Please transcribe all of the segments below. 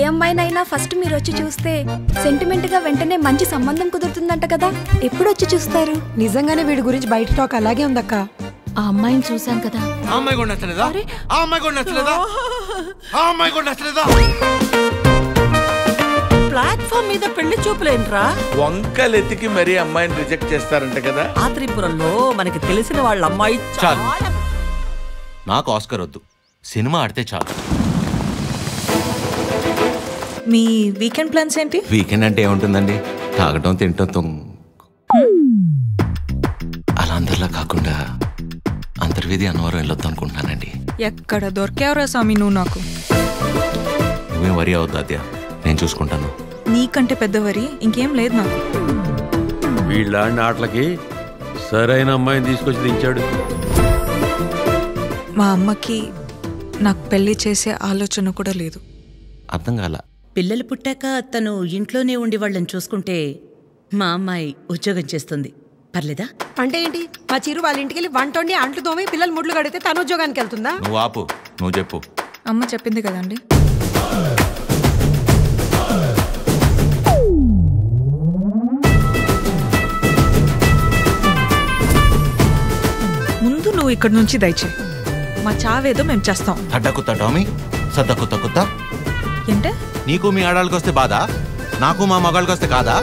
అమ్మాయినైనా first మీరు వచ్చి చూస్తే సెంటిమెంట్ గా వెంటనే మంచి సంబంధం కుదురుతుందంట కదా ఎప్పుడు వచ్చి చూస్తారు నిజంగానే వీడి గురించి బయట టాక్ అలాగే ఉందక్క ఆ అమ్మాయిని చూసాం కదా ఆ అమ్మాయి కూడా నచ్చలేదా ఆ అమ్మాయి కూడా నచ్చలేదా ఆ అమ్మాయి కూడా నచ్చలేదా ప్లాట్ఫామ్ మీద పెళ్లి చూపులేంట్రా వంకలెతికి మరీ అమ్మాయిని రిజెక్ట్ చేస్తారంట కదా ఆ త్రిపురంలో మనకి తెలిసిన వాళ్ళ అమ్మాయి చాలు. చాలా నాకు ఆస్కర్ వద్దు సినిమా ఆడితే చాలు మీ వీకెండ్ ప్లాన్స్ ఏంటి వీకెండ్ అంటే ఏముంటుందండి తాగటం తినటం తొంగ్ అలా అందరిలా కాకుండా అంతర్వేది అన్నవరం వెళ్ళొద్దు అనుకుంటున్నానండి ఎక్కడ దొరికావురా స్వామి నువ్వు నాకు నువ్వేం వరి అవద్దు అద్య నేను చూసుకుంటాను నీకంటే పెద్దవరి ఇంకేం లేదు నాకు వీళ్ళ ఆటలకి సరైన అమ్మాయిని తీసుకొచ్చి దించాడు మా అమ్మకి నాకు పెళ్లి చేసే ఆలోచన కూడా లేదు అర్థం కాల పిల్లలు పుట్టాక తను ఇంట్లోనే ఉండి వాళ్ళని చూసుకుంటే మా అమ్మాయి ఉద్యోగం చేస్తుంది పర్లేదా అంటే ఏంటి మా చిరు వాళ్ళ ఇంటికి వెళ్ళి వంట వండి అంట్లు తోమి పిల్లలు ముడ్లు కడితే తను ఉద్యోగానికి వెళ్తుందా నువ్వు ఆపు నువ్వు చెప్పు అమ్మ చెప్పింది కదండి ముందు నువ్వు ఇక్కడి నుంచి దయచే మా చావేదో మేము చేస్తాం తడ్డకుత్త టామీ సద్దకుత్త కుత్త ఏంటే నీకు మీ ఆడాళ్ళకి వస్తే బాధ నాకు మా మగాళ్ళకి వస్తే కాదా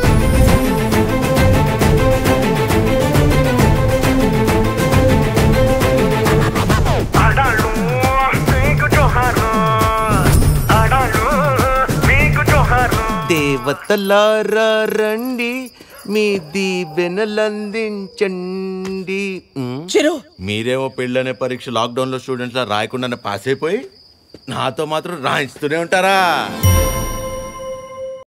దేవతలారా రండి మీ దీవెనలందించండి చిరు మీరేమో పెళ్ళనే పరీక్ష లాక్డౌన్ లో స్టూడెంట్స్ లా రాయకుండా పాస్ అయిపోయి నాతో మాత్రం రాయిస్తూనే ఉంటారా